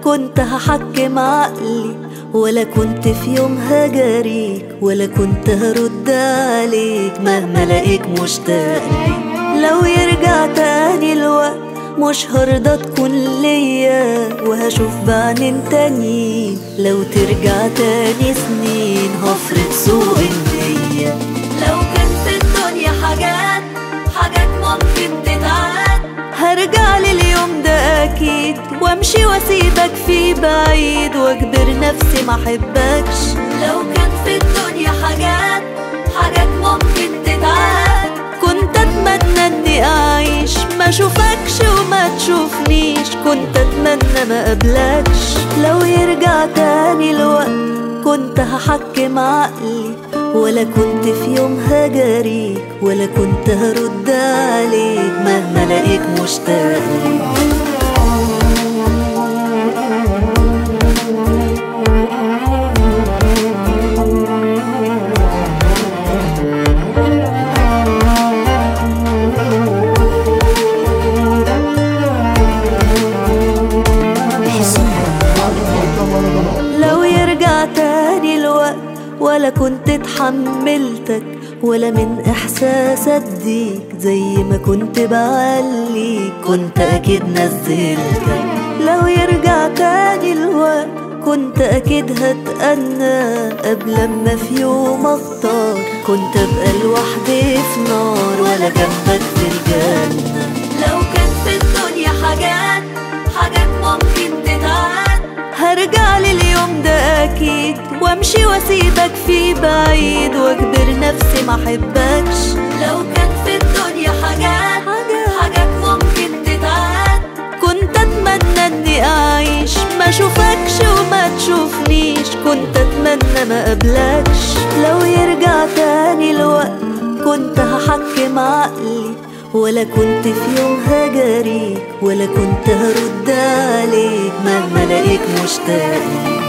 كنت هحكم عقلي ولا كنت في يوم هجاريك ولا كنت هرد عليك مهما لاقيك مشتاق لي لو يرجع تاني الوقت مش هرضى تكون ليا وهشوف بعدين تانيين لو ترجع تاني سنين هفرض سوء النية لو كان في الدنيا حاجات حاجات ممكن تتعاد هرجع لليوم ده اكيد وامشي واسيبك في بعيد واجبر نفسي ما احبكش لو كان في الدنيا حاجات حاجات ممكن تتعاد كنت اتمنى اني اعيش ما اشوفكش وما تشوفنيش كنت اتمنى ما قبلكش لو يرجع تاني الوقت كنت هحكم عقلي ولا كنت في يوم هجاريك ولا كنت هرد عليك مهما لاقيك مشتاق لي لو يرجع تاني الوقت ولا كنت اتحملتك ولا من احساس اديك زي ما كنت بعليك كنت اكيد نزلتك لو يرجع تاني الوقت كنت اكيد هتأنى قبل ما في يوم اختار كنت ابقى لوحدي في نار ولا جنبك في الجنة لو كان في الدنيا حاجات حاجات ممكن تتعاد هرجع لليوم ده اكيد وامشي واسيبك في بعيد واجبر نفسي ما احبكش لو كان في الدنيا حاجات حاجات ممكن تتعاد كنت اتمنى اني اعيش ما اشوفكش وما تشوفنيش كنت اتمنى ما قبلكش لو يرجع تاني الوقت كنت هحكم عقلي ولا كنت في يوم هجاريك ولا كنت هرد عليك مهما لاقيك مشتاق لي